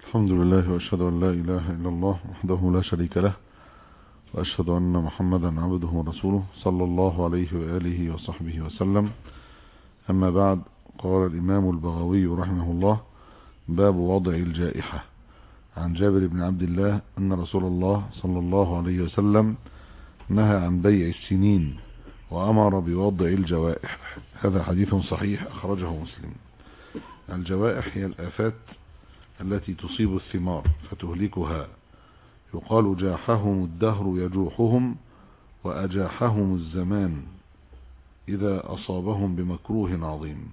الحمد لله وأشهد أن لا إله إلا الله وحده لا شريك له وأشهد أن محمدا عبده ورسوله صلى الله عليه وآله وصحبه وسلم أما بعد قال الإمام البغوي رحمه الله باب وضع الجائحة عن جابر بن عبد الله أن رسول الله صلى الله عليه وسلم نهى عن بيع السنين وأمر بوضع الجوائح هذا حديث صحيح أخرجه مسلم الجوائح هي الآفات التي تصيب الثمار فتهلكها يقال جاحهم الدهر يجوحهم وأجاحهم الزمان إذا أصابهم بمكروه عظيم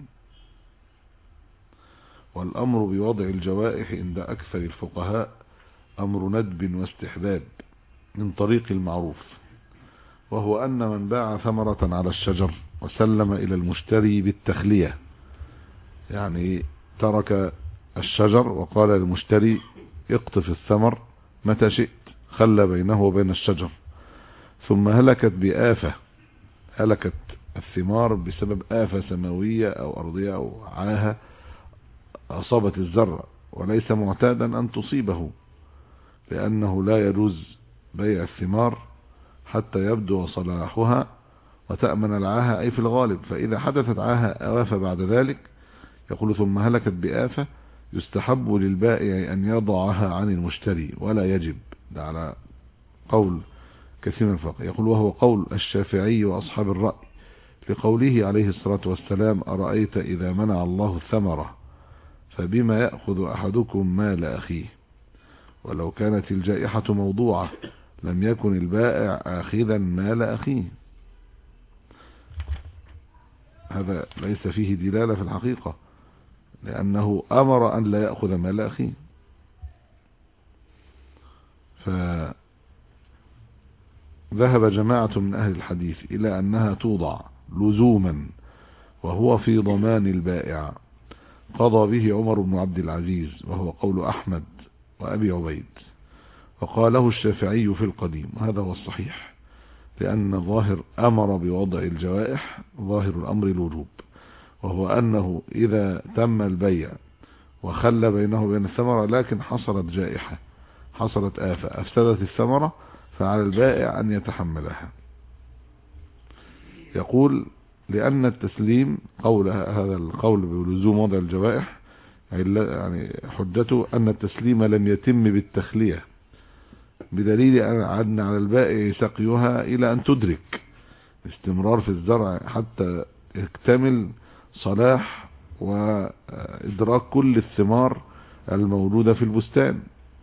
والأمر بوضع الجوائح عند أكثر الفقهاء أمر ندب واستحباب من طريق المعروف وهو أن من باع ثمرة على الشجر وسلم إلى المشتري بالتخلية يعني ترك الشجر وقال للمشتري اقطف الثمر متى شئت خلى بينه وبين الشجر ثم هلكت بآفة هلكت الثمار بسبب آفة سماوية أو أرضية أو عاهة أصابت الزرع وليس معتادا أن تصيبه لأنه لا يجوز بيع الثمار حتى يبدو صلاحها وتأمن العاهة أي في الغالب فإذا حدثت عاهة أواف بعد ذلك يقول ثم هلكت بآفة يستحب للبائع أن يضعها عن المشتري ولا يجب ده على قول كثير من الفقه يقول وهو قول الشافعي وأصحاب الرأي لقوله عليه الصلاة والسلام أرأيت إذا منع الله الثمرة فبما يأخذ أحدكم مال أخيه ولو كانت الجائحة موضوعة لم يكن البائع آخذا مال أخيه هذا ليس فيه دلالة في الحقيقة لأنه أمر أن لا يأخذ مال أخيه فذهب جماعة من أهل الحديث إلى أنها توضع لزوما وهو في ضمان البائع قضى به عمر بن عبد العزيز وهو قول أحمد وأبي عبيد وقاله الشافعي في القديم وهذا هو الصحيح لأن الظاهر أمر بوضع الجوائح ظاهر الأمر الوجوب وهو أنه إذا تم البيع وخلى بينه وبين الثمرة لكن حصلت جائحة حصلت آفة أفسدت الثمرة فعلى البائع أن يتحملها يقول لأن التسليم قول هذا القول بلزوم وضع الجوائح يعني حجته أن التسليم لم يتم بالتخلية بدليل أن على البائع سقيها إلى أن تدرك استمرار في الزرع حتى يكتمل صلاح وإدراك كل الثمار الموجودة في البستان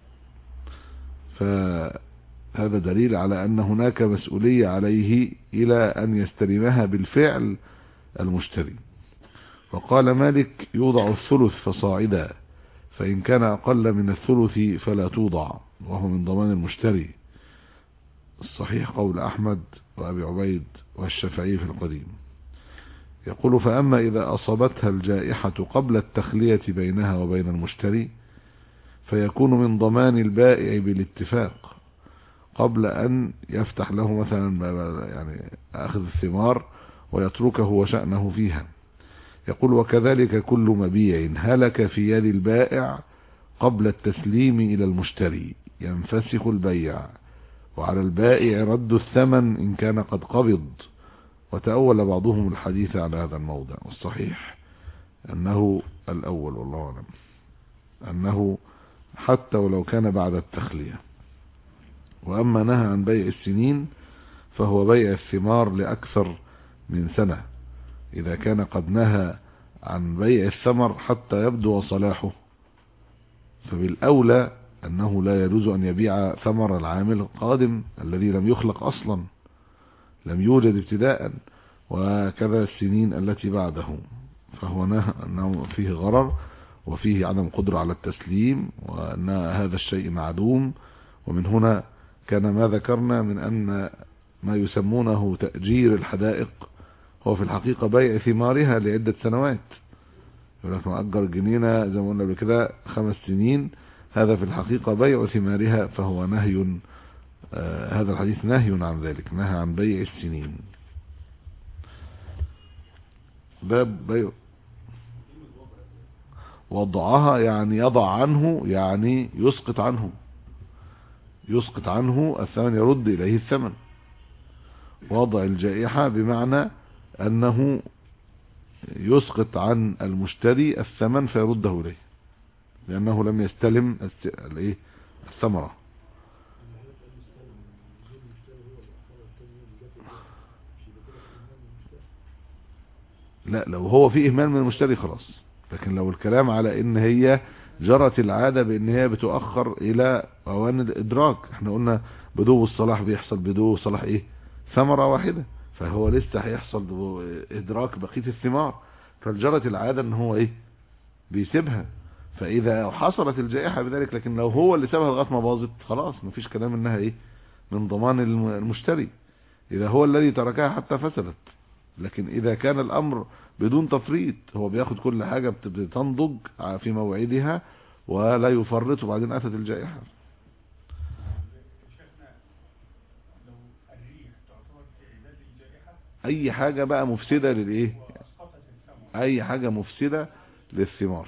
فهذا دليل على أن هناك مسؤولية عليه إلى أن يستلمها بالفعل المشتري وقال مالك يوضع الثلث فصاعدا فإن كان أقل من الثلث فلا توضع وهو من ضمان المشتري الصحيح قول أحمد وأبي عبيد والشافعي في القديم يقول فأما إذا أصابتها الجائحة قبل التخلية بينها وبين المشتري فيكون من ضمان البائع بالاتفاق قبل أن يفتح له مثلا يعني أخذ الثمار ويتركه وشأنه فيها يقول وكذلك كل مبيع هلك في يد البائع قبل التسليم إلى المشتري ينفسخ البيع وعلى البائع رد الثمن إن كان قد قبض وتأول بعضهم الحديث على هذا الموضع والصحيح أنه الأول والله أعلم أنه حتى ولو كان بعد التخلية وأما نهى عن بيع السنين فهو بيع الثمار لأكثر من سنة إذا كان قد نهى عن بيع الثمر حتى يبدو صلاحه فبالأولى أنه لا يجوز أن يبيع ثمر العامل القادم الذي لم يخلق أصلا لم يوجد ابتداء وكذا السنين التي بعده فهو نهى أنه فيه غرر وفيه عدم قدرة على التسليم وأن هذا الشيء معدوم ومن هنا كان ما ذكرنا من أن ما يسمونه تأجير الحدائق هو في الحقيقة بيع ثمارها لعدة سنوات يقول لك مأجر جنينة زي ما قلنا قبل كده خمس سنين هذا في الحقيقة بيع ثمارها فهو نهي آه هذا الحديث نهي عن ذلك نهى عن بيع السنين باب بيع وضعها يعني يضع عنه يعني يسقط عنه يسقط عنه الثمن يرد إليه الثمن وضع الجائحة بمعنى أنه يسقط عن المشتري الثمن فيرده إليه لأنه لم يستلم الثمرة لا لو هو في إهمال من المشتري خلاص لكن لو الكلام على ان هي جرت العادة بان هي بتؤخر الى اوان الادراك احنا قلنا بدو الصلاح بيحصل بدو صلاح ايه ثمرة واحدة فهو لسه هيحصل ادراك بقية الثمار فجرت العادة ان هو ايه بيسيبها فاذا حصلت الجائحة بذلك لكن لو هو اللي سابها لغايه ما باظت خلاص مفيش كلام انها ايه من ضمان المشتري اذا هو الذي تركها حتى فسدت لكن اذا كان الامر بدون تفريط هو بياخد كل حاجة بتنضج في موعدها ولا يفرط وبعدين اتت الجائحة اي حاجة بقى مفسدة للايه اي حاجة مفسدة للثمار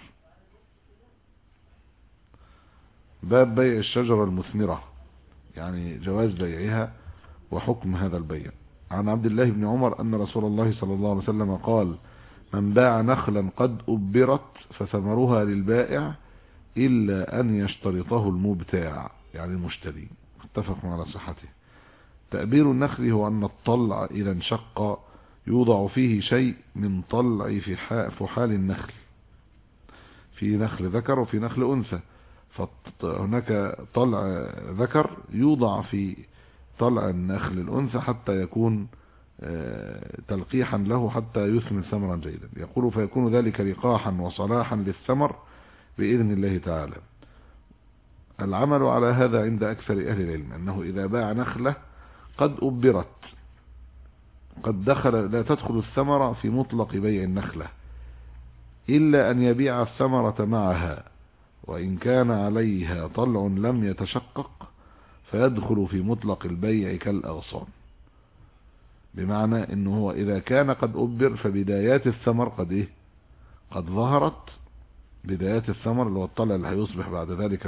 باب بيع الشجرة المثمرة يعني جواز بيعها وحكم هذا البيع عن عبد الله بن عمر أن رسول الله صلى الله عليه وسلم قال من باع نخلا قد أبرت فثمرها للبائع إلا أن يشترطه المبتاع يعني المشتري اتفق على صحته تأبير النخل هو أن الطلع إذا انشق يوضع فيه شيء من طلع فحال النخل في نخل ذكر وفي نخل أنثى فهناك طلع ذكر يوضع في طلع النخل الأنثى حتى يكون تلقيحا له حتى يثمن ثمرا جيدا يقول فيكون ذلك لقاحا وصلاحا للثمر بإذن الله تعالى العمل على هذا عند أكثر أهل العلم أنه إذا باع نخلة قد أبرت قد دخل لا تدخل الثمرة في مطلق بيع النخلة إلا أن يبيع الثمرة معها وإن كان عليها طلع لم يتشقق فيدخل في مطلق البيع كالأغصان بمعنى انه هو اذا كان قد ابر فبدايات الثمر قد ايه قد ظهرت بدايات الثمر اللي هو الطلع اللي هيصبح بعد ذلك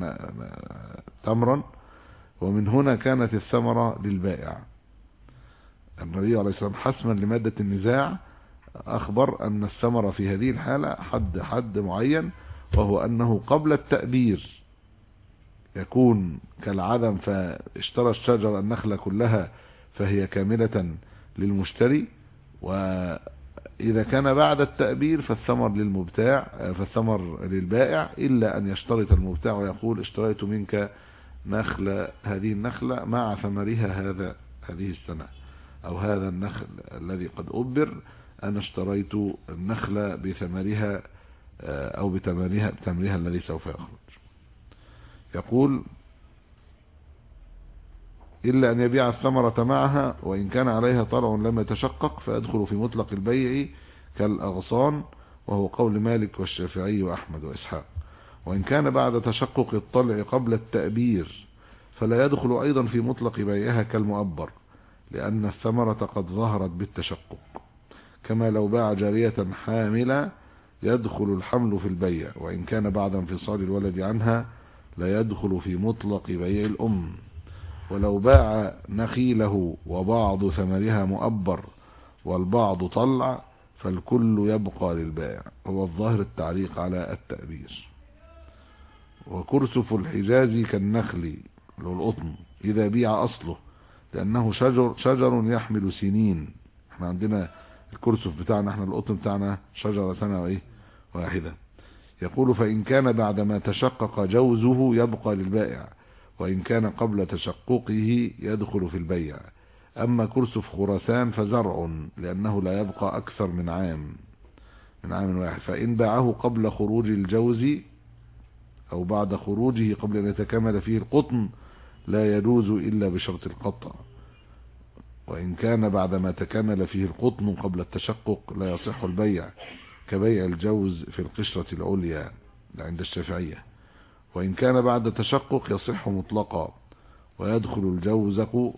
تمرا ومن هنا كانت الثمرة للبائع النبي عليه الصلاة والسلام حسما لمادة النزاع اخبر ان الثمرة في هذه الحالة حد حد معين وهو انه قبل التأبير يكون كالعدم فاشترى الشجرة النخلة كلها فهي كاملة للمشتري وإذا كان بعد التأبير فالثمر للمبتاع فالثمر للبائع إلا أن يشترط المبتاع ويقول اشتريت منك نخلة هذه النخلة مع ثمرها هذا هذه السنة أو هذا النخل الذي قد أبر أنا اشتريت النخلة بثمرها أو بتمرها بتمرها الذي سوف يخرج يقول إلا أن يبيع الثمرة معها وإن كان عليها طلع لم يتشقق فيدخل في مطلق البيع كالأغصان وهو قول مالك والشافعي وأحمد وإسحاق وإن كان بعد تشقق الطلع قبل التأبير فلا يدخل أيضا في مطلق بيعها كالمؤبر لأن الثمرة قد ظهرت بالتشقق كما لو باع جارية حاملة يدخل الحمل في البيع وإن كان بعد انفصال الولد عنها لا يدخل في مطلق بيع الأم ولو باع نخيله وبعض ثمرها مؤبر والبعض طلع فالكل يبقى للبائع هو الظاهر التعليق على التأبير وكرسف الحجاز كالنخل لو القطن إذا بيع أصله لأنه شجر, شجر يحمل سنين احنا عندنا الكرسف بتاعنا احنا القطن بتاعنا شجرة سنة وايه واحدة يقول فإن كان بعدما تشقق جوزه يبقى للبائع وإن كان قبل تشققه يدخل في البيع أما كرسف خراسان فزرع لأنه لا يبقى أكثر من عام من عام واحد فإن باعه قبل خروج الجوز أو بعد خروجه قبل أن يتكمل فيه القطن لا يجوز إلا بشرط القطع وإن كان بعدما تكمل فيه القطن قبل التشقق لا يصح البيع كبيع الجوز في القشرة العليا عند الشافعية وإن كان بعد تشقق يصح مطلقا ويدخل الجوزق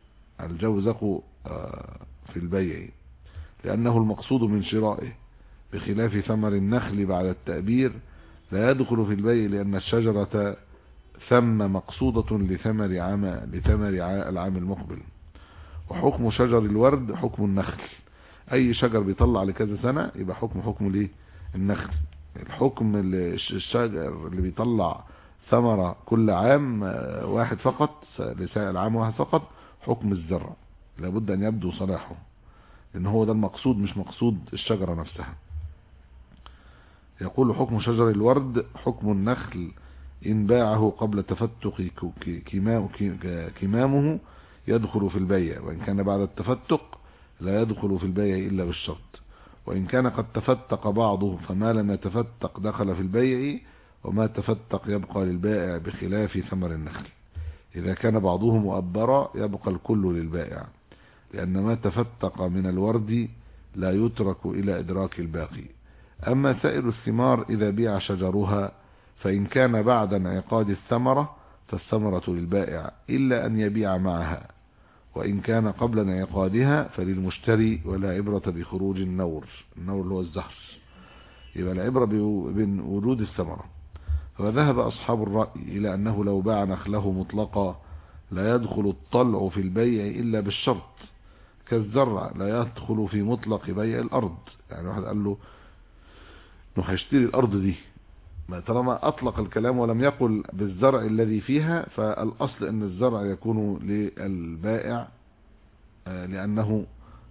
الجوزق في البيع لأنه المقصود من شرائه بخلاف ثمر النخل بعد التأبير لا يدخل في البيع لأن الشجرة ثم مقصودة لثمر عام لثمر العام المقبل وحكم شجر الورد حكم النخل اي شجر بيطلع لكذا سنة يبقى حكم حكم ليه النخل الحكم الشجر اللي بيطلع ثمرة كل عام واحد فقط لسائل عام واحد فقط حكم الزرع لابد ان يبدو صلاحه لان هو ده المقصود مش مقصود الشجرة نفسها يقول حكم شجر الورد حكم النخل إن باعه قبل تفتق كمامه يدخل في البيع وإن كان بعد التفتق لا يدخل في البيع إلا بالشرط وإن كان قد تفتق بعضه فما لم يتفتق دخل في البيع وما تفتق يبقى للبائع بخلاف ثمر النخل إذا كان بعضه مؤبرا يبقى الكل للبائع لأن ما تفتق من الورد لا يترك إلى إدراك الباقي أما سائر الثمار إذا بيع شجرها فإن كان بعد انعقاد الثمرة فالثمرة للبائع إلا أن يبيع معها وإن كان قبل انعقادها فللمشتري ولا عبرة بخروج النور النور اللي هو الزهر يبقى العبرة بوجود الثمرة فذهب أصحاب الرأي إلى أنه لو باع نخله مطلقا لا يدخل الطلع في البيع إلا بالشرط كالزرع لا يدخل في مطلق بيع الأرض يعني واحد قال له انه هيشتري الأرض دي ما طالما أطلق الكلام ولم يقل بالزرع الذي فيها فالأصل أن الزرع يكون للبائع لأنه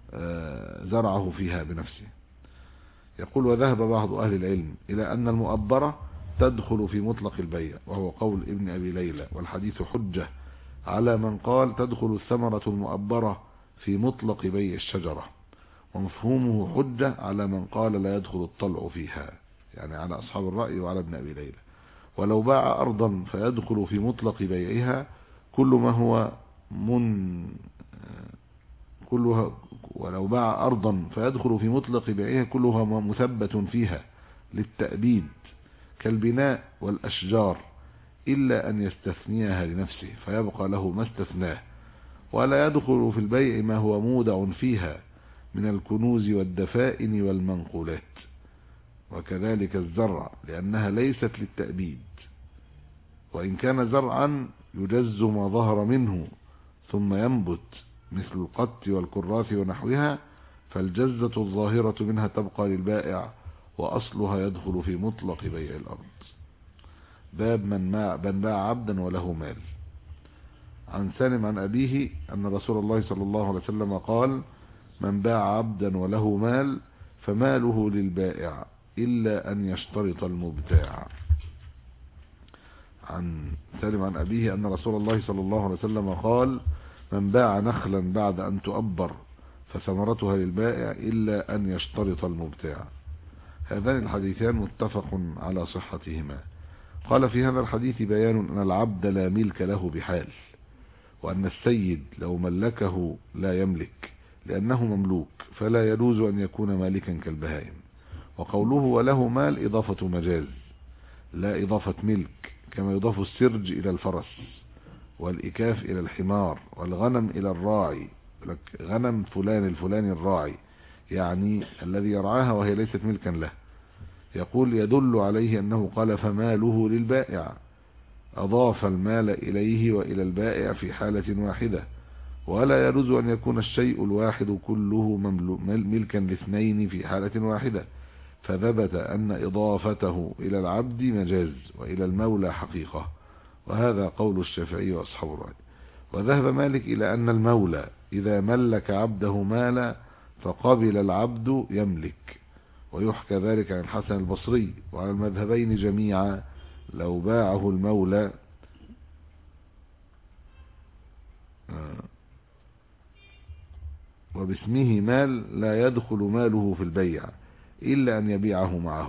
زرعه فيها بنفسه يقول وذهب بعض أهل العلم إلى أن المؤبرة تدخل في مطلق البيع وهو قول ابن أبي ليلى والحديث حجة على من قال تدخل الثمرة المؤبرة في مطلق بيع الشجرة ومفهومه حجة على من قال لا يدخل الطلع فيها يعني على أصحاب الرأي وعلى ابن أبي ليلى ولو باع أرضا فيدخل في مطلق بيعها كل ما هو من كلها ولو باع أرضا فيدخل في مطلق بيعها كلها مثبت فيها للتأبيد كالبناء والأشجار إلا أن يستثنيها لنفسه فيبقى له ما استثناه ولا يدخل في البيع ما هو مودع فيها من الكنوز والدفائن والمنقولات وكذلك الزرع لأنها ليست للتأبيد وإن كان زرعا يجز ما ظهر منه ثم ينبت مثل القط والكراث ونحوها فالجزة الظاهرة منها تبقى للبائع وأصلها يدخل في مطلق بيع الأرض باب من, من باع عبدا وله مال عن سالم عن أبيه أن رسول الله صلى الله عليه وسلم قال من باع عبدا وله مال فماله للبائع إلا أن يشترط المبتاع عن سالم عن أبيه أن رسول الله صلى الله عليه وسلم قال من باع نخلا بعد أن تؤبر فثمرتها للبائع إلا أن يشترط المبتاع هذان الحديثان متفق على صحتهما قال في هذا الحديث بيان أن العبد لا ملك له بحال وأن السيد لو ملكه لا يملك لأنه مملوك فلا يجوز أن يكون مالكا كالبهائم وقوله وله مال إضافة مجاز لا إضافة ملك كما يضاف السرج إلى الفرس والإكاف إلى الحمار والغنم إلى الراعي غنم فلان الفلاني الراعي يعني الذي يرعاها وهي ليست ملكا له يقول يدل عليه أنه قال فماله للبائع أضاف المال إليه وإلى البائع في حالة واحدة ولا يجوز أن يكون الشيء الواحد كله ملكا لاثنين في حالة واحدة فثبت أن إضافته إلى العبد مجاز وإلى المولى حقيقة وهذا قول الشافعي وأصحاب الرأي وذهب مالك إلى أن المولى إذا ملك عبده مالا فقبل العبد يملك ويحكى ذلك عن الحسن البصري وعلى المذهبين جميعا لو باعه المولى آه، وباسمه مال لا يدخل ماله في البيع إلا أن يبيعه معه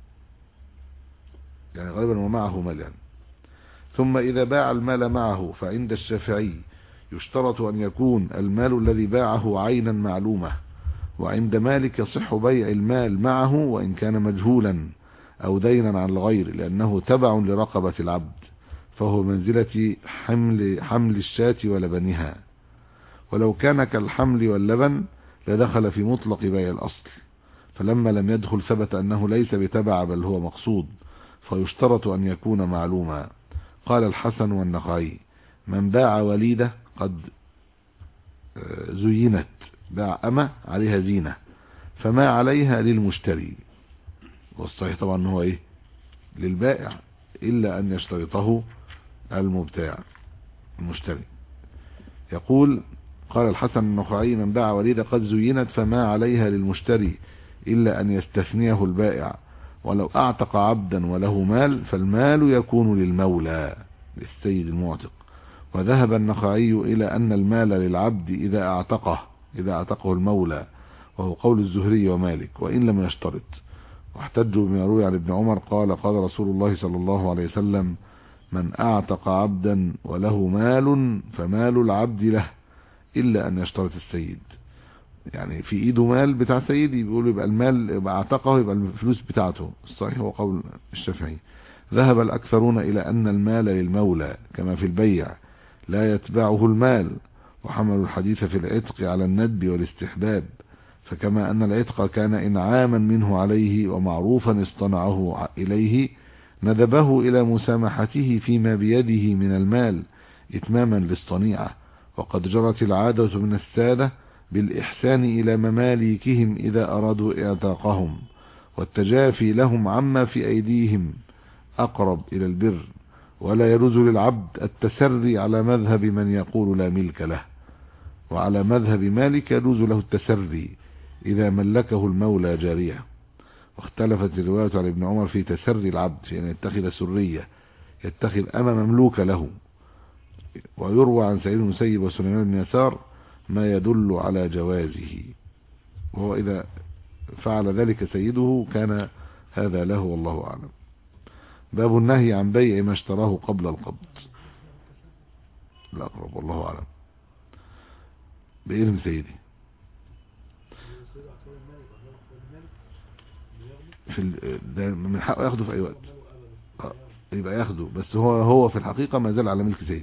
يعني غالبا ومعه مال يعني ثم إذا باع المال معه فعند الشافعي يشترط أن يكون المال الذي باعه عينا معلومة وعند مالك يصح بيع المال معه وإن كان مجهولا أو دينا عن الغير لأنه تبع لرقبة العبد فهو منزلة حمل, حمل الشاة ولبنها ولو كان كالحمل واللبن لدخل في مطلق بيع الأصل فلما لم يدخل ثبت أنه ليس بتبع بل هو مقصود فيشترط أن يكون معلوما قال الحسن والنخعي من باع وليدة قد زينت باع أمة عليها زينة فما عليها للمشتري والصحيح طبعا هو ايه للبائع إلا أن يشترطه المبتاع المشتري يقول قال الحسن النخعي من باع وليدة قد زينت فما عليها للمشتري إلا أن يستثنيه البائع ولو أعتق عبدا وله مال فالمال يكون للمولى للسيد المعتق وذهب النخعي إلى أن المال للعبد إذا اعتقه إذا اعتقه المولى وهو قول الزهري ومالك وإن لم يشترط واحتجوا بما روي عن ابن عمر قال قال رسول الله صلى الله عليه وسلم من اعتق عبدا وله مال فمال العبد له إلا أن يشترط السيد يعني في ايده مال بتاع سيدي بيقول يبقى المال يبقى اعتقه يبقى الفلوس بتاعته الصحيح هو قول الشافعي ذهب الأكثرون إلى أن المال للمولى كما في البيع لا يتبعه المال وحملوا الحديث في العتق على الندب والاستحباب فكما أن العتق كان إنعاما منه عليه ومعروفا اصطنعه إليه ندبه إلى مسامحته فيما بيده من المال إتماما للصنيعة وقد جرت العادة من السادة بالإحسان إلى مماليكهم إذا أرادوا اعتاقهم والتجافي لهم عما في أيديهم أقرب إلى البر ولا يجوز للعبد التسري على مذهب من يقول لا ملك له وعلى مذهب مالك يجوز له التسري إذا ملكه المولى جارية واختلفت الرواية عن ابن عمر في تسري العبد في أن يتخذ سرية يتخذ أما مملوك له ويروى عن سعيد المسيب وسليمان بن يسار ما يدل على جوازه وهو إذا فعل ذلك سيده كان هذا له والله أعلم باب النهي عن بيع ما اشتراه قبل القبض الأقرب والله أعلم بإذن سيدي في ده من حقه ياخده في أي وقت يبقى ياخده بس هو هو في الحقيقة ما زال على ملك سيدي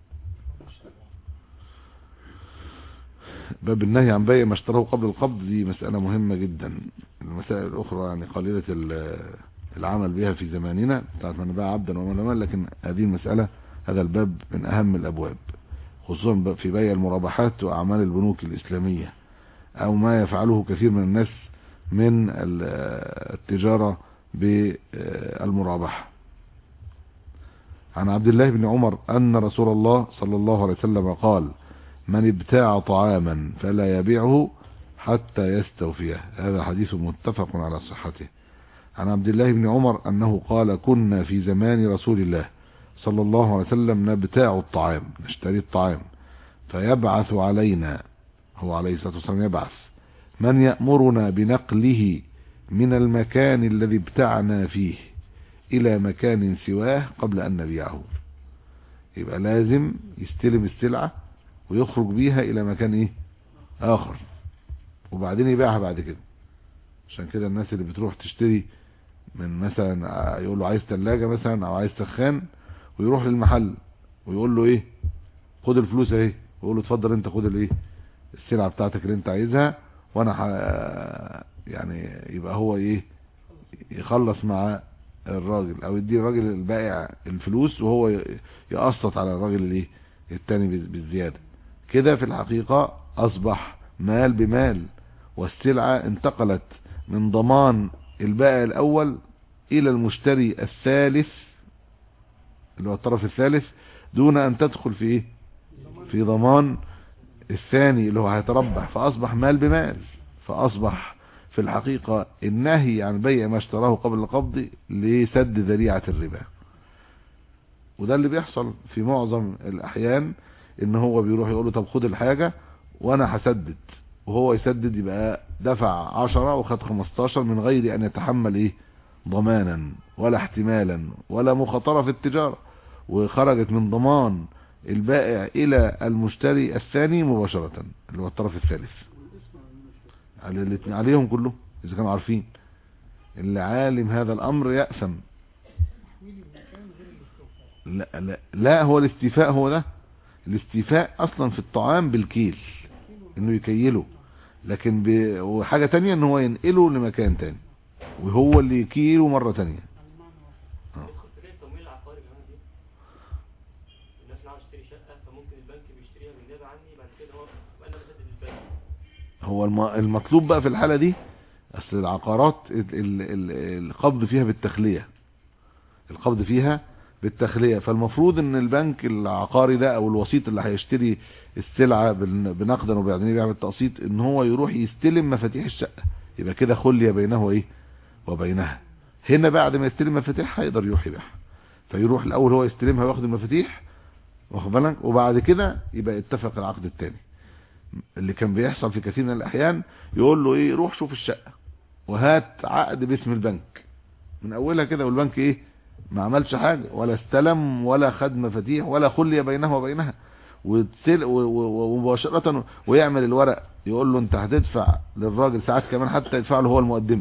باب النهي عن بيع ما اشتراه قبل القبض دي مسألة مهمة جدا المسائل الأخرى يعني قليلة العمل بها في زماننا بتاعت من باع عبدا ومن مال لكن هذه المسألة هذا الباب من أهم الأبواب خصوصا في بيع المرابحات وأعمال البنوك الإسلامية أو ما يفعله كثير من الناس من التجارة بالمرابحة عن عبد الله بن عمر أن رسول الله صلى الله عليه وسلم قال من ابتاع طعاما فلا يبيعه حتى يستوفيه هذا حديث متفق على صحته عن عبد الله بن عمر أنه قال كنا في زمان رسول الله صلى الله عليه وسلم نبتاع الطعام نشتري الطعام فيبعث علينا هو عليه الصلاة والسلام يبعث من يأمرنا بنقله من المكان الذي ابتعنا فيه إلى مكان سواه قبل أن نبيعه يبقى لازم يستلم السلعة ويخرج بيها إلى مكان إيه آخر وبعدين يبيعها بعد كده عشان كده الناس اللي بتروح تشتري من مثلا يقول له عايز ثلاجة مثلا او عايز سخان ويروح للمحل ويقول له ايه خد الفلوس اهي ويقول له اتفضل انت خد الايه السلعة بتاعتك اللي انت عايزها وانا ح... يعني يبقى هو ايه يخلص مع الراجل او يدي الراجل البائع الفلوس وهو يقسط على الراجل الايه التاني بالزيادة كده في الحقيقة اصبح مال بمال والسلعة انتقلت من ضمان البائع الاول الى المشتري الثالث اللي هو الطرف الثالث دون ان تدخل في ايه في ضمان الثاني اللي هو هيتربح فاصبح مال بمال فاصبح في الحقيقة النهي عن بيع ما اشتراه قبل القبض لسد ذريعة الربا وده اللي بيحصل في معظم الاحيان ان هو بيروح يقول له طب خد الحاجة وانا هسدد وهو يسدد يبقى دفع عشرة وخد خمستاشر من غير ان يتحمل ايه ضمانا ولا احتمالا ولا مخاطرة في التجارة وخرجت من ضمان البائع الى المشتري الثاني مباشرة اللي هو الطرف الثالث عليهم كله اذا كانوا عارفين اللي عالم هذا الامر يأثم لا, لا, لا هو الاستيفاء هو ده الاستيفاء اصلا في الطعام بالكيل انه يكيله لكن ب... وحاجة تانية ان هو ينقله لمكان تاني وهو اللي يكيله مرة تانية ندخل في ليه التمويل العقاري كمان دي الناس اللي عاوز تشتري شقه فممكن البنك بيشتريها بالنيابه عني بعد كده هو يبقى انا بسدد البنك هو الم... المطلوب بقى في الحالة دي اصل العقارات ال... ال... ال... القبض فيها بالتخلية القبض فيها بالتخلية فالمفروض ان البنك العقاري ده او الوسيط اللي هيشتري السلعة بال- بنقدا وبعدين يبيع بالتقسيط ان هو يروح يستلم مفاتيح الشقة يبقى كده خلي بينه ايه وبينها هنا بعد ما يستلم مفاتيحها يقدر يروح يبيعها فيروح الاول هو يستلمها وياخد المفاتيح واخد بالك وبعد كده يبقى يتفق العقد التاني اللي كان بيحصل في كثير من الاحيان يقول له ايه روح شوف الشقة وهات عقد باسم البنك من اولها كده والبنك ايه ما عملش حاجة ولا استلم ولا خد مفاتيح ولا خلي بينه وبينها وتسل و- و- ومباشرة ويعمل الورق يقول له انت هتدفع للراجل ساعات كمان حتى يدفع له هو المقدمة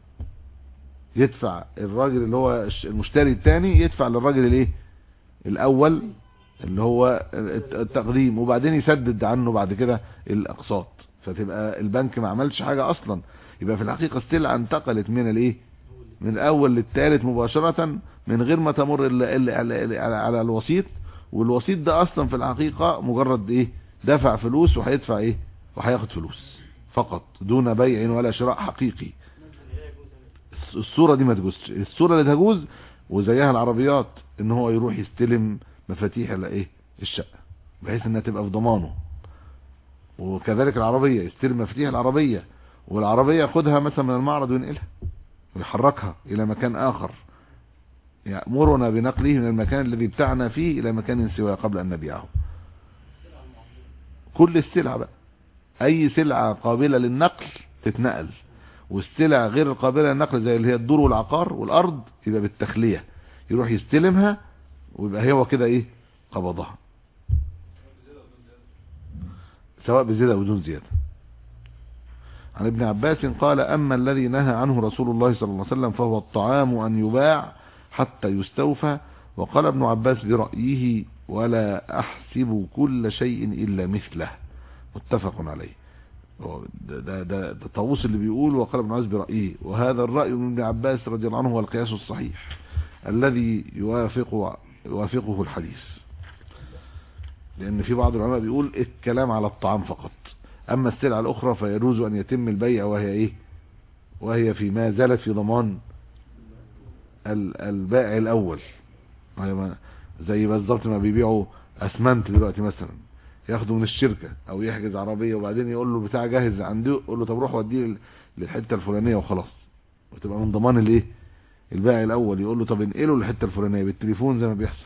يدفع الراجل اللي هو الش- المشتري الثاني يدفع للراجل الايه الاول اللي هو الت- التقديم وبعدين يسدد عنه بعد كده الاقساط فتبقى البنك ما عملش حاجة اصلا يبقى في الحقيقة السلعة انتقلت من الايه من الاول للثالث مباشرة من غير ما تمر الا الا على, على, على الوسيط والوسيط ده اصلا في الحقيقة مجرد ايه دفع فلوس وهيدفع ايه وهياخد فلوس فقط دون بيع ولا شراء حقيقي لا يجوز أنا. الصورة دي ما تجوزش الصورة اللي تجوز وزيها العربيات ان هو يروح يستلم مفاتيح الايه الشقة بحيث انها تبقى في ضمانه وكذلك العربية يستلم مفاتيح العربية والعربية ياخدها مثلا من المعرض وينقلها ويحركها الى مكان اخر يأمرنا بنقله من المكان الذي ابتعنا فيه الى مكان سواه قبل ان نبيعه كل السلع بقى اي سلعة قابلة للنقل تتنقل والسلع غير القابلة للنقل زي اللي هي الدور والعقار والارض يبقى بالتخلية يروح يستلمها ويبقى هو كده ايه قبضها سواء بزيادة او بدون زيادة عن ابن عباس قال اما الذي نهى عنه رسول الله صلى الله عليه وسلم فهو الطعام ان يباع حتى يستوفى وقال ابن عباس برأيه ولا احسب كل شيء الا مثله متفق عليه ده, ده, ده, ده طاووس اللي بيقول وقال ابن عباس برأيه وهذا الرأي من ابن عباس رضي الله عنه هو القياس الصحيح الذي يوافق يوافقه الحديث لأن في بعض العلماء بيقول الكلام على الطعام فقط أما السلعة الأخرى فيجوز أن يتم البيع وهي إيه وهي في ما زالت في ضمان ال- البائع الأول وهي ما- زي بالظبط ما بيبيعوا أسمنت دلوقتي مثلا ياخده من الشركة او يحجز عربية وبعدين يقول له بتاع جاهز عنده يقول له طب روح وديه لل- للحتة الفلانية وخلاص وتبقى من ضمان الايه البائع الاول يقول له طب انقله للحتة الفلانية بالتليفون زي ما بيحصل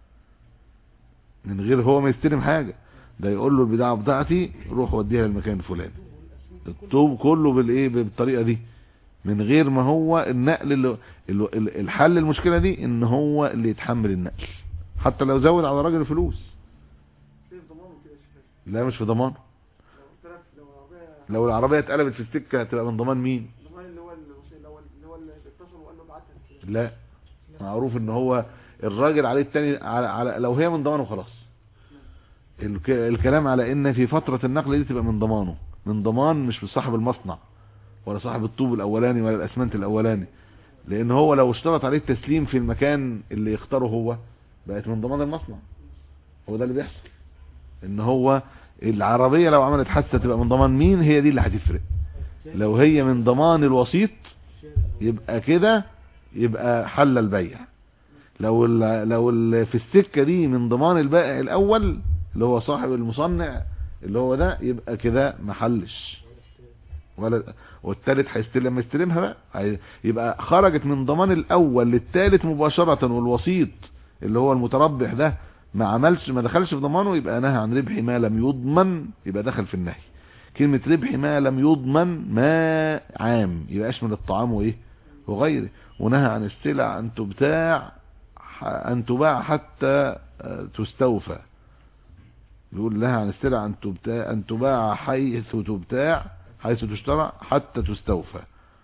من غير هو ما يستلم حاجة ده يقول له البضاعة بتاعتي روح وديها للمكان الفلاني الطوب كله بالايه بالطريقة دي من غير ما هو النقل اللي اللي- الحل المشكلة دي ان هو اللي يتحمل النقل حتى لو زود على الراجل الفلوس كيف ضمانه كده يا شيخ لا مش في ضمان لو اختلف لو العربية لو العربية اتقلبت في السكة هتبقى من ضمان مين الضمان اللي هو الوسيط اللي هو اللي هو اللي اتصل وقال له ابعتها لا معروف ان هو الراجل عليه التاني على, على لو هي من ضمانه خلاص الك... الكلام على ان في فترة النقل دي تبقى من ضمانه من ضمان مش بصاحب المصنع ولا صاحب الطوب الاولاني ولا الاسمنت الاولاني لان هو لو اشترط عليه التسليم في المكان اللي يختاره هو بقت من ضمان المصنع هو ده اللي بيحصل ان هو العربية لو عملت حادثة تبقى من ضمان مين هي دي اللي هتفرق لو هي من ضمان الوسيط يبقى كده يبقى حل البيع لو ال لو ال في السكة دي من ضمان البائع الاول اللي هو صاحب المصنع اللي هو ده يبقى كده محلش ولا والتالت هيستلم لما يستلمها بقى هي- يبقى خرجت من ضمان الاول للتالت مباشرة والوسيط اللي هو المتربح ده ما عملش ما دخلش في ضمانه يبقى نهى عن ربح ما لم يضمن يبقى دخل في النهي كلمة ربح ما لم يضمن ما عام يبقى يشمل الطعام وايه وغيره ونهى عن السلع ان تبتاع ان تباع حتى آه، تستوفى بيقول لها عن السلع ان تبتاع ان تباع حيث تبتاع حيث تشترى حتى تستوفى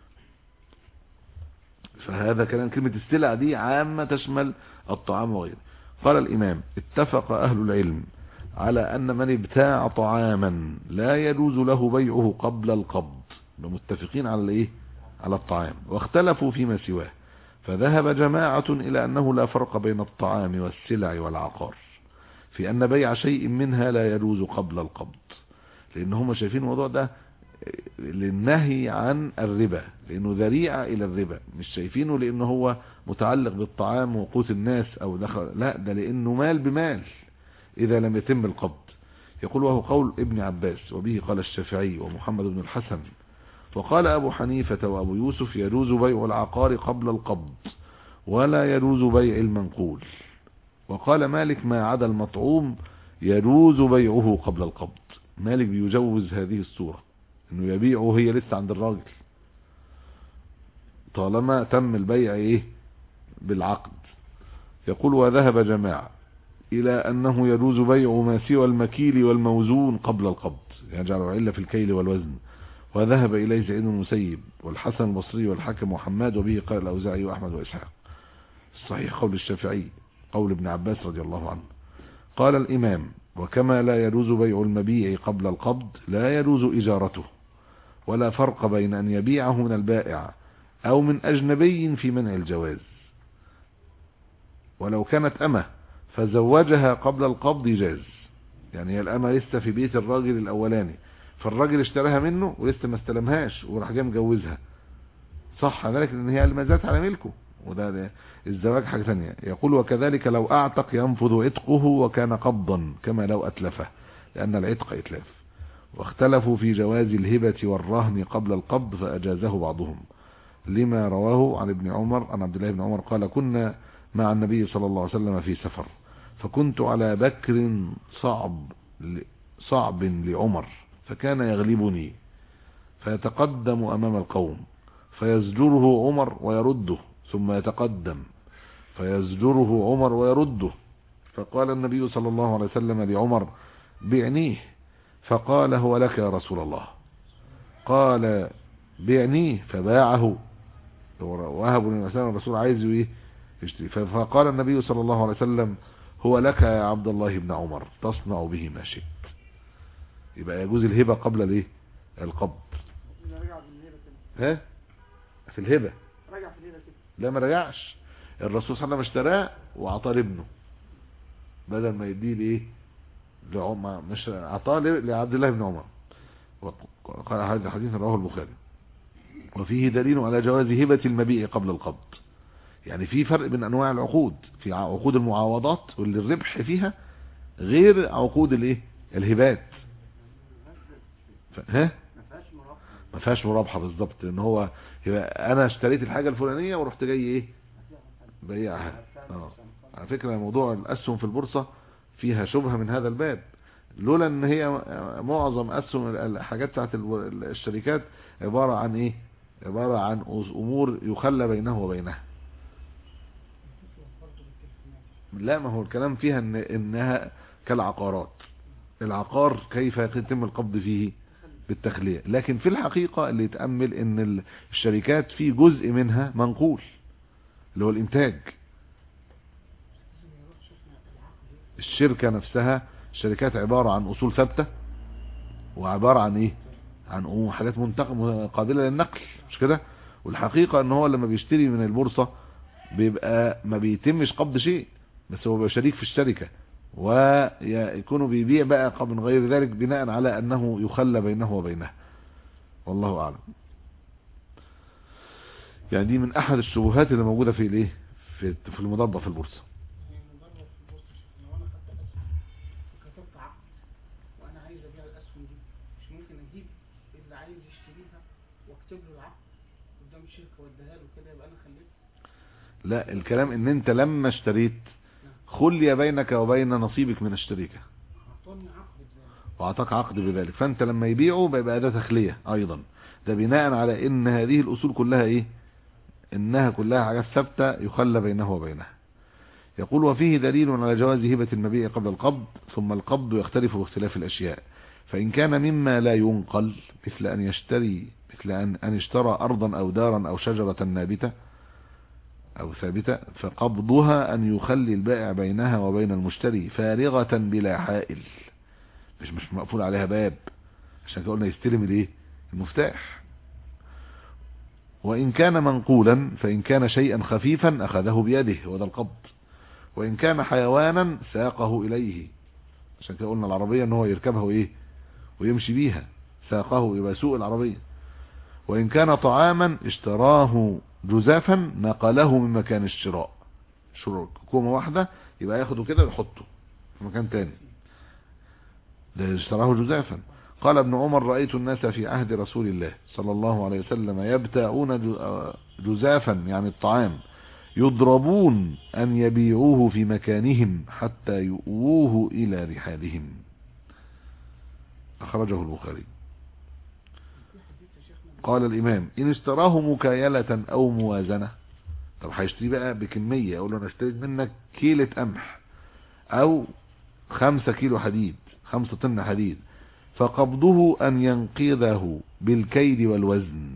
فهذا كلام كلمة السلع دي عامة تشمل الطعام وغيره قال الإمام اتفق أهل العلم على أن من ابتاع طعاما لا يجوز له بيعه قبل القبض متفقين على الايه على الطعام واختلفوا فيما سواه فذهب جماعة إلى أنه لا فرق بين الطعام والسلع والعقار في أن بيع شيء منها لا يجوز قبل القبض لأن هم شايفين الموضوع ده للنهي عن الربا لأنه ذريعة إلى الربا مش شايفينه لأنه هو متعلق بالطعام وقوت الناس أو دخل لا ده لأنه مال بمال إذا لم يتم القبض يقول وهو قول ابن عباس وبه قال الشافعي ومحمد بن الحسن وقال أبو حنيفة وأبو يوسف يجوز بيع العقار قبل القبض ولا يجوز بيع المنقول وقال مالك ما عدا المطعوم يجوز بيعه قبل القبض مالك بيجوز هذه الصورة انه يبيعه هي لسه عند الراجل طالما تم البيع ايه بالعقد يقول وذهب جماعة الى انه يجوز بيع ما سوى المكيل والموزون قبل القبض يجعل علة في الكيل والوزن وذهب إليه سعيد المسيب والحسن البصري والحاكم وحماد وبه قال الأوزاعي وأحمد وإسحاق الصحيح قول الشافعي قول ابن عباس رضي الله عنه قال الإمام وكما لا يجوز بيع المبيع قبل القبض لا يجوز إجارته ولا فرق بين أن يبيعه من البائع أو من أجنبي في منع الجواز ولو كانت أمة فزوجها قبل القبض جاز يعني هي الأمة لسه في بيت الراجل الأولاني فالراجل اشتراها منه ولسه ما استلمهاش وراح جاي مجوزها صح ذلك ان هي ما زالت على ملكه وده ده الزواج حاجه ثانيه يقول وكذلك لو اعتق ينفذ عتقه وكان قبضا كما لو اتلفه لان العتق اتلاف واختلفوا في جواز الهبة والرهن قبل القبض فاجازه بعضهم لما رواه عن ابن عمر عن عبد الله بن عمر قال كنا مع النبي صلى الله عليه وسلم في سفر فكنت على بكر صعب صعب لعمر فكان يغلبني فيتقدم أمام القوم فيزجره عمر ويرده ثم يتقدم فيزجره عمر ويرده فقال النبي صلى الله عليه وسلم لعمر بعنيه فقال هو لك يا رسول الله قال بعنيه فباعه وهب الإنسان الرسول عايز ايه يشتري فقال النبي صلى الله عليه وسلم هو لك يا عبد الله بن عمر تصنع به ما شئت يبقى يجوز الهبة قبل الايه القبض إذا رجع بالهيبة كده ها في الهبة رجع في الهيبة كده لا ما رجعش الرسول صلى الله عليه وسلم اشتراه واعطاه لابنه بدل ما يديه لايه لعمر مش اعطاه ل- لعبد الله بن عمر وقال هذا حديث رواه البخاري وفيه دليل على جواز هبة المبيع قبل القبض يعني في فرق بين انواع العقود في عقود المعاوضات واللي الربح فيها غير عقود الايه الهبات ف- ها ما فيهاش مرابحه بالظبط لان هو يبقى انا اشتريت الحاجه الفلانيه ورحت جاي ايه بيعها اه على فكره موضوع الاسهم في البورصه فيها شبهه من هذا الباب لولا ان هي معظم اسهم الحاجات بتاعت ال- الشركات عباره عن ايه عباره عن امور يخلى بينه وبينها لا ما هو الكلام فيها ان انها كالعقارات العقار كيف يتم القبض فيه بالتخلية لكن في الحقيقة اللي يتأمل ان الشركات في جزء منها منقول اللي هو الانتاج الشركة نفسها الشركات عبارة عن اصول ثابتة وعبارة عن ايه عن أمور- حاجات منتقل قابلة للنقل مش كده والحقيقة ان هو لما بيشتري من البورصة بيبقى ما بيتمش قبض شيء بس هو بيبقى شريك في الشركة ويكون بيبيع بقى من غير ذلك بناء على انه يخلى بينه وبينها والله اعلم يعني دي من احد الشبهات اللي موجودة في الايه في في المضاربة في البورصة هي مضاربة في البورصة شوف لو انا خدت اسهم وكتبت عقد وانا عايز ابيع الاسهم دي مش ممكن اجيب اللي عايز يشتريها واكتب له العقد قدام الشركة واديها له كده يبقى انا خليت لا الكلام ان انت لما اشتريت خلي بينك وبين نصيبك من الشركة اعطوني عقد بذلك واعطاك عقد بذلك فانت لما يبيعه بيبقى ده تخلية ايضا ده بناء على ان هذه الاصول كلها ايه انها كلها حاجات ثابتة يخلى بينه وبينها يقول وفيه دليل على جواز هبة المبيع قبل القبض ثم القبض يختلف باختلاف الاشياء فان كان مما لا ينقل مثل ان يشتري مثل ان, أن اشترى ارضا او دارا او شجرة نابتة أو ثابتة فقبضها أن يخلي البائع بينها وبين المشتري فارغة بلا حائل مش مش مقفول عليها باب عشان كده قلنا يستلم الايه المفتاح وإن كان منقولا فإن كان شيئا خفيفا أخذه بيده وده القبض وإن كان حيوانا ساقه إليه عشان كده قلنا العربية ان هو يركبها وإيه ويمشي بيها ساقه يبقى سوق العربية وإن كان طعاما اشتراه جزافا نقله من مكان الشراء شروع كومة واحدة يبقى ياخده كده ويحطه في مكان تاني ده اشتراه جزافا قال ابن عمر رأيت الناس في عهد رسول الله صلى الله عليه وسلم يبتاعون جزافا يعني الطعام يضربون أن يبيعوه في مكانهم حتى يؤوه إلى رحالهم أخرجه البخاري قال الإمام إن اشتراه مكايلة أو موازنة طب هيشتري بقى بكمية أقول له أنا اشتريت منك كيلة قمح أو خمسة كيلو حديد خمسة طن حديد فقبضه أن ينقذه بالكيل والوزن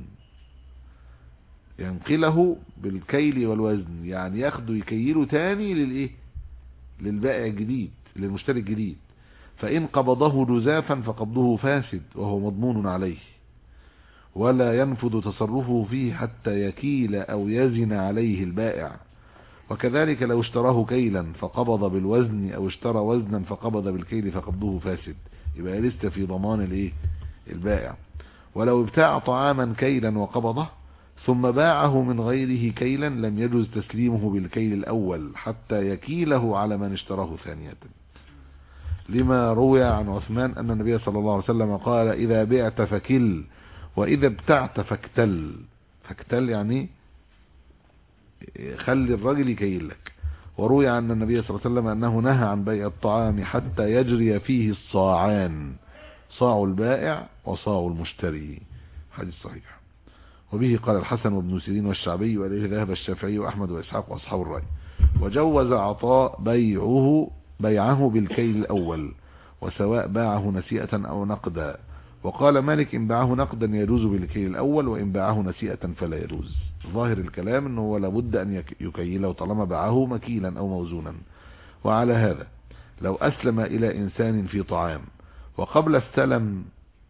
ينقله بالكيل والوزن يعني ياخده يكيله تاني للايه للبائع الجديد للمشتري الجديد فإن قبضه جزافا فقبضه فاسد وهو مضمون عليه ولا ينفذ تصرفه فيه حتى يكيل أو يزن عليه البائع وكذلك لو اشتراه كيلا فقبض بالوزن أو اشترى وزنا فقبض بالكيل فقبضه فاسد يبقى لسه في ضمان الايه البائع ولو ابتاع طعاما كيلا وقبضه ثم باعه من غيره كيلا لم يجوز تسليمه بالكيل الأول حتى يكيله على من اشتراه ثانية لما روي عن عثمان أن النبي صلى الله عليه وسلم قال إذا بعت فكل وإذا ابتعت فاكتل فاكتل يعني خلي الرجل يكيل لك وروي عن النبي صلى الله عليه وسلم أنه نهى عن بيع الطعام حتى يجري فيه الصاعان صاع البائع وصاع المشتري حديث صحيح وبه قال الحسن وابن سيرين والشعبي وإليه ذهب الشافعي وأحمد وإسحاق وأصحاب الرأي وجوز عطاء بيعه بيعه بالكيل الأول وسواء باعه نسيئة أو نقدا وقال مالك إن باعه نقدا يجوز بالكيل الأول وإن باعه نسيئة فلا يجوز ظاهر الكلام أنه لابد أن يكيله طالما باعه مكيلا أو موزونا وعلى هذا لو أسلم إلى إنسان في طعام وقبل استلم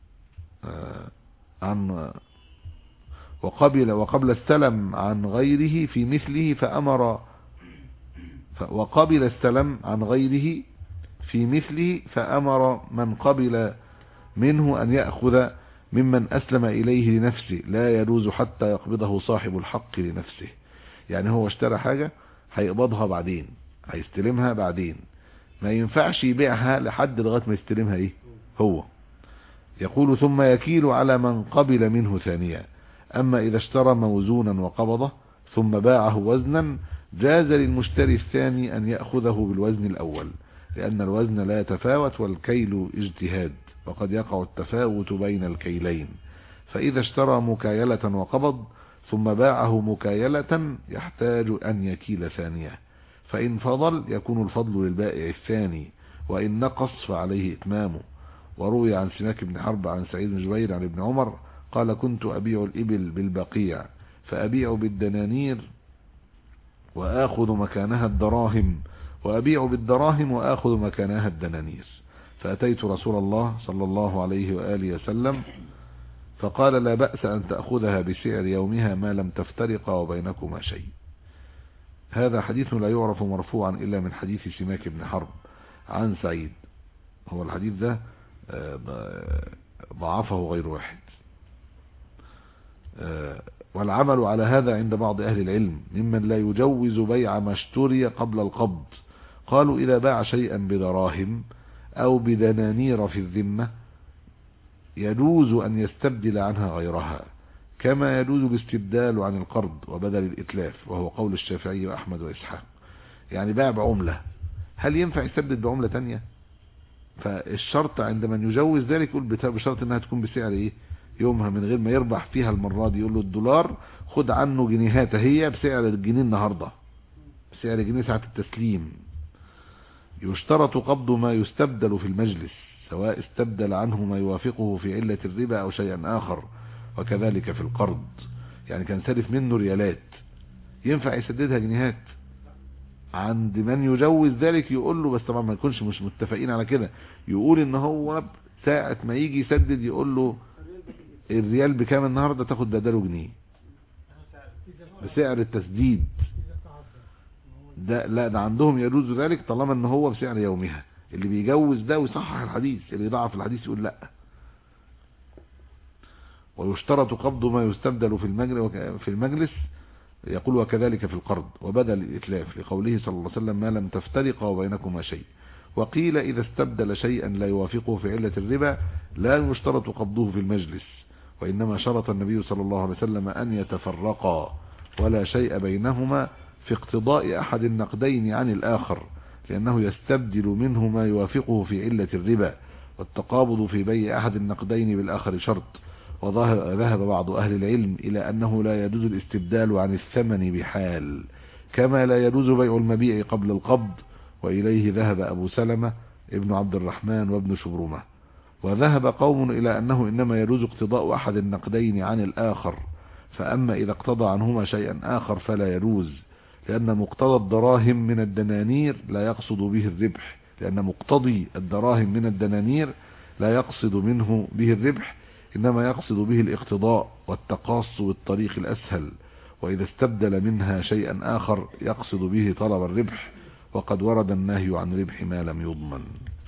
عن وقبل وقبل استلم عن غيره في مثله فأمر وقبل استلم عن غيره في مثله فأمر من قبل منه أن يأخذ ممن أسلم إليه لنفسه لا يجوز حتى يقبضه صاحب الحق لنفسه يعني هو اشترى حاجة هيقبضها بعدين هيستلمها بعدين ما ينفعش يبيعها لحد لغاية ما يستلمها ايه هو يقول ثم يكيل على من قبل منه ثانيا أما إذا اشترى موزونا وقبضه ثم باعه وزنا جاز للمشتري الثاني أن يأخذه بالوزن الأول لأن الوزن لا يتفاوت والكيل اجتهاد وقد يقع التفاوت بين الكيلين فإذا اشترى مكايلة وقبض ثم باعه مكايلة يحتاج أن يكيل ثانية فإن فضل يكون الفضل للبائع الثاني وإن نقص فعليه إتمامه وروي عن سماك بن حرب عن سعيد بن جبير عن ابن عمر قال كنت أبيع الإبل بالبقيع فأبيع بالدنانير وآخذ مكانها الدراهم وأبيع بالدراهم وآخذ مكانها الدنانير فأتيت رسول الله صلى الله عليه وآله وسلم فقال لا بأس أن تأخذها بسعر يومها ما لم تفترق وبينكما شيء هذا حديث لا يعرف مرفوعا إلا من حديث سماك بن حرب عن سعيد هو الحديث ده ضعفه غير واحد والعمل على هذا عند بعض أهل العلم ممن لا يجوز بيع ما اشتري قبل القبض قالوا إذا باع شيئا بدراهم أو بدنانير في الذمة يجوز أن يستبدل عنها غيرها كما يجوز الاستبدال عن القرض وبدل الإتلاف وهو قول الشافعي وأحمد وإسحاق يعني باع بعملة هل ينفع يستبدل بعملة تانية فالشرط عند من يجوز ذلك يقول بشرط انها تكون بسعر ايه يومها من غير ما يربح فيها المرة دي يقول له الدولار خد عنه جنيهات هي بسعر الجنيه النهاردة بسعر جنيه ساعة التسليم يشترط قبض ما يستبدل في المجلس سواء استبدل عنه ما يوافقه في علة الربا او شيئا اخر وكذلك في القرض يعني كان سالف منه ريالات ينفع يسددها جنيهات عند من يجوز ذلك يقول له بس طبعا ما يكونش مش متفقين على كده يقول ان هو ساعة ما يجي يسدد يقول له الريال بكام النهاردة تاخد بداله جنيه بسعر التسديد ده لا ده عندهم يجوز ذلك طالما ان هو بسعر يومها اللي بيجوز ده ويصحح الحديث اللي يضعف الحديث يقول لا ويشترط قبض ما يستبدل في المجلس في المجلس يقول وكذلك في القرض وبدل الإتلاف لقوله صلى الله عليه وسلم ما لم تفترق وبينكما شيء وقيل إذا استبدل شيئا لا يوافقه في علة الربا لا يشترط قبضه في المجلس وإنما شرط النبي صلى الله عليه وسلم أن يتفرقا ولا شيء بينهما في اقتضاء أحد النقدين عن الآخر لأنه يستبدل منه ما يوافقه في علة الربا والتقابض في بيع أحد النقدين بالآخر شرط وذهب بعض أهل العلم إلى أنه لا يجوز الاستبدال عن الثمن بحال كما لا يجوز بيع المبيع قبل القبض وإليه ذهب أبو سلمة ابن عبد الرحمن وابن شبرمة وذهب قوم إلى أنه إنما يجوز اقتضاء أحد النقدين عن الآخر فأما إذا اقتضى عنهما شيئا آخر فلا يجوز لأن مقتضى الدراهم من الدنانير لا يقصد به الربح لأن مقتضي الدراهم من الدنانير لا يقصد منه به الربح إنما يقصد به الاقتضاء والتقاص والطريق الأسهل وإذا استبدل منها شيئا آخر يقصد به طلب الربح وقد ورد النهي عن ربح ما لم يضمن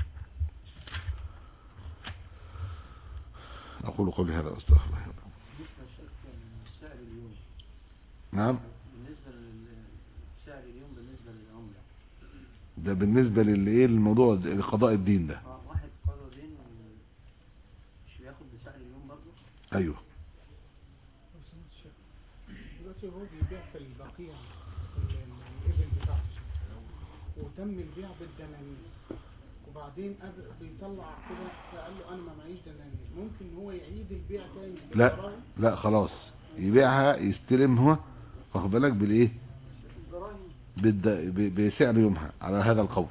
أقول قولي هذا أستغفر الله سعر اليوم نعم بالنسبة لسعر اليوم بالنسبة للعملة ده بالنسبة للإيه الموضوع لقضاء الدين ده اه واحد قرض دين مش بياخد بسعر اليوم برضه أيوه دلوقتي هو بيبيع في البقيع ال- ال- الإبل بتاعته وتم البيع بالدنانير وبعدين قبل بيطلع كده فقال له انا ما معيش دنانير ممكن هو يعيد البيع تاني لا بالدراهم؟ لا خلاص يبيعها يستلم هو واخد بالك بالايه الدراهم بالد... ب- بسعر يومها على هذا القول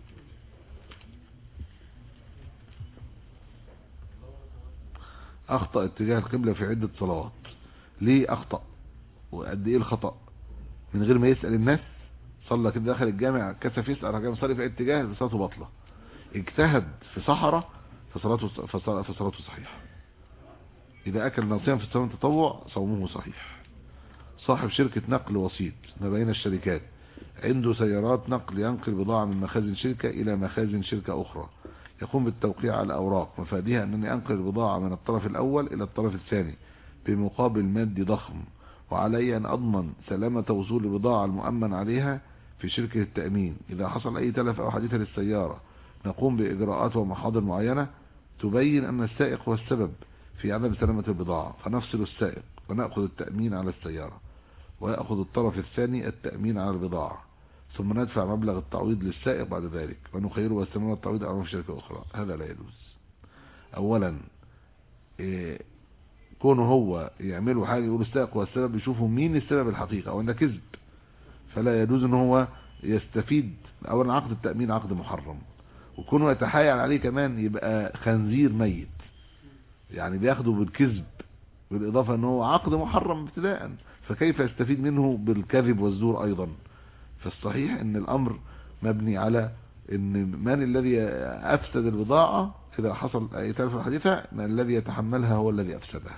اخطأ اتجاه القبلة في عدة صلوات ليه اخطأ وقد ايه الخطأ من غير ما يسأل الناس صلى كده داخل الجامع كسف يسأل كان مصلي في أي اتجاه صلاته باطلة اجتهد في صحراء فصلاته فصلا- فصلاته صحيحة إذا أكل ناصيا في صلاة التطوع صومه صحيح صاحب شركة نقل وسيط ما بين الشركات عنده سيارات نقل ينقل بضاعة من مخازن شركة إلى مخازن شركة أخرى يقوم بالتوقيع على الأوراق مفادها أنني أنقل البضاعة من الطرف الأول إلى الطرف الثاني بمقابل مادي ضخم وعلي أن أضمن سلامة وصول البضاعة المؤمن عليها في شركة التأمين إذا حصل أي تلف أو حادثة للسيارة نقوم بإجراءات ومحاضر معينة تبين أن السائق هو السبب في عدم سلامة البضاعة فنفصل السائق ونأخذ التأمين على السيارة ويأخذ الطرف الثاني التأمين على البضاعة ثم ندفع مبلغ التعويض للسائق بعد ذلك ونخيره واستمر التعويض أمام في شركة أخرى هذا لا يجوز أولا إيه كونه هو يعملوا حاجة يقول السائق هو السبب يشوفوا مين السبب الحقيقة وأن كذب فلا يجوز ان هو يستفيد اولا عقد التأمين عقد محرم وكونه يتحايل عليه كمان يبقى خنزير ميت يعني بياخده بالكذب بالاضافة ان هو عقد محرم ابتداء فكيف يستفيد منه بالكذب والزور ايضا فالصحيح ان الامر مبني على ان من الذي افسد البضاعة اذا حصل اي تلف حديثة من الذي يتحملها هو الذي افسدها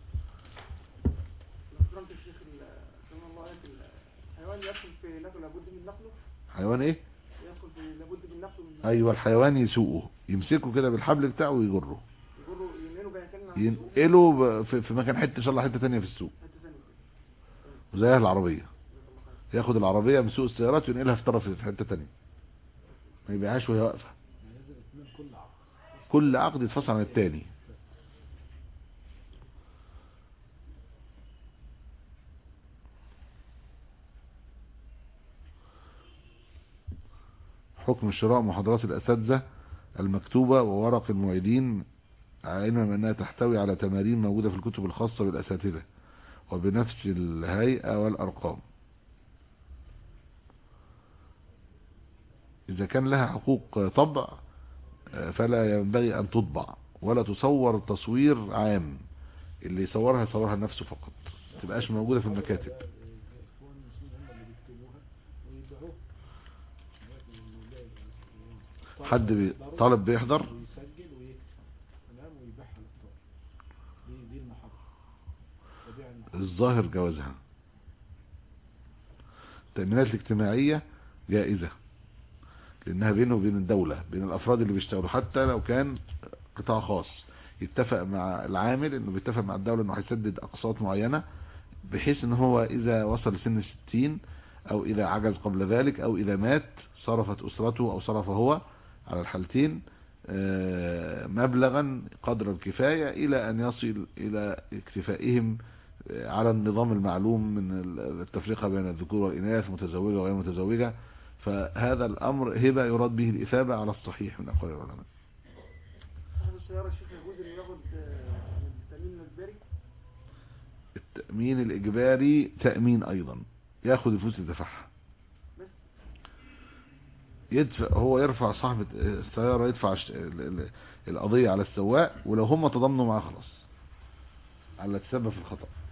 فرنك الشيخ ال- سبحان الله عليك ال- الحيوان يدخل في نقله لابد من نقله حيوان ايه يدخل في لابد من نقله من ايوه الحيوان يسوقه يمسكه كده بالحبل بتاعه ويجره يجروا ينقلوا بين كلمة عن السوق ينقله ب- في في مكان حته ان شاء الله حته ثانيه في السوق حتة ثانية زي العربيه جزاك الله خير. ياخد العربيه من سوق السيارات وينقلها في طرف في حته ثانيه ما يبيعهاش وهي واقفه كل عقد يتفصل عن الثاني حكم شراء محاضرات الأساتذة المكتوبة وورق المعيدين علما أنها تحتوي على تمارين موجودة في الكتب الخاصة بالأساتذة وبنفس الهيئة والأرقام إذا كان لها حقوق طبع آه، فلا ينبغي أن تطبع ولا تصور تصوير عام اللي يصورها يصورها نفسه فقط ما تبقاش موجودة في المكاتب حد بي... طالب بيحضر ويسجل ويكتب تمام ويبيعها للطالب دي دي المحاضرة وبيع المحاضرة الظاهر جوازها التأمينات الاجتماعية جائزة لأنها بينه وبين الدولة بين الأفراد اللي بيشتغلوا حتى لو كان قطاع خاص يتفق مع العامل انه بيتفق مع الدولة انه هيسدد اقساط معينة بحيث ان هو اذا وصل لسن الستين او اذا عجز قبل ذلك او اذا مات صرفت اسرته او صرف هو على الحالتين آه، مبلغا قدر الكفاية الى ان يصل الى اكتفائهم آه، على النظام المعلوم من التفرقة بين الذكور والإناث متزوجة وغير متزوجة فهذا الأمر هبة يراد به الإثابة على الصحيح من أقوال العلماء صاحب السيارة الشيخ يجوز انه ياخد آه، التأمين الإجباري التأمين الإجباري تأمين أيضا ياخد الفلوس يدفعها بس يدفع هو يرفع صاحب السيارة يدفع الش- ال- ال- القضية على السواق ولو هم تضامنوا معاه خلاص على تسبب في الخطأ